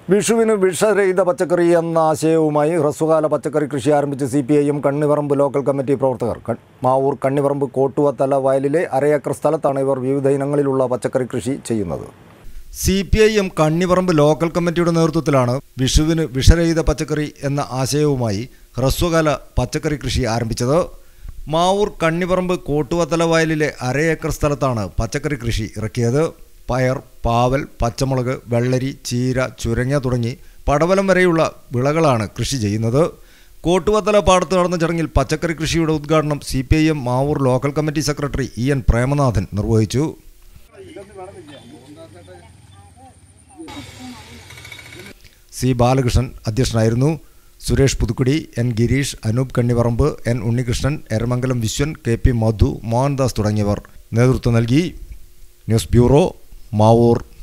വിഷുവിന് വിഷരഹിത പച്ചക്കറി എന്ന ആശയവുമായി ഹ്രസ്വകാല പച്ചക്കറി കൃഷി ആരംഭിച്ച C P I M Kannipparamba local committee പ്രവർത്തകർ കൺ- മാവൂർ കണ്ണിപറമ്പ് കോട്ടുവത്തല വയലിലെ അരയേക്കർ സ്ഥലത്താണ് ഇവർ വിവിധ ഇനങ്ങളിലുള്ള പച്ചക്കറി കൃഷി ചെയ്യുന്നത് C P I M Kannipparamba local കമ്മിറ്റിയുടെ നേതൃത്വത്തിലാണ് വിഷുവിന് വിഷരഹിത പച്ചക്കറി എന്ന ആശയവുമായി ഹ്രസ്വകാല പച്ചക്കറി കൃഷി ആരംഭിച്ചത് മാവൂർ കണ്ണിപറമ്പ് കോട്ടുവത്തല വയലിലെ അരയേക്കർ സ്ഥലത്താണ് പച്ചക്കറി കൃഷി ഇറക്കിയത് പയർ പാവൽ പച്ചമുളക് വെള്ളരി ചീര ചുരങ്ങ തുടങ്ങി പടവലം വരെയുള്ള വിളകളാണ് കൃഷി ചെയ്യുന്നത് കോട്ടുവത്തല പാടത്ത് നടന്ന ചടങ്ങിൽ പച്ചക്കറി കൃഷിയുടെ ഉദ്ഘാടനം C P I M Mavoor local committee secretary E N Premanathan നിർവഹിച്ചു സി ബാലകൃഷ്ണൻ അധ്യക്ഷനായിരുന്നു Suresh Puthukkudi N Gireesh Anoop Kannipparamba N Unnikrishnan Eramangalam Vishwan K P Madhu Mohandas തുടങ്ങിയവർ നേതൃത്വം നൽകി ന്യൂസ് ബ്യൂറോ മാവൂർ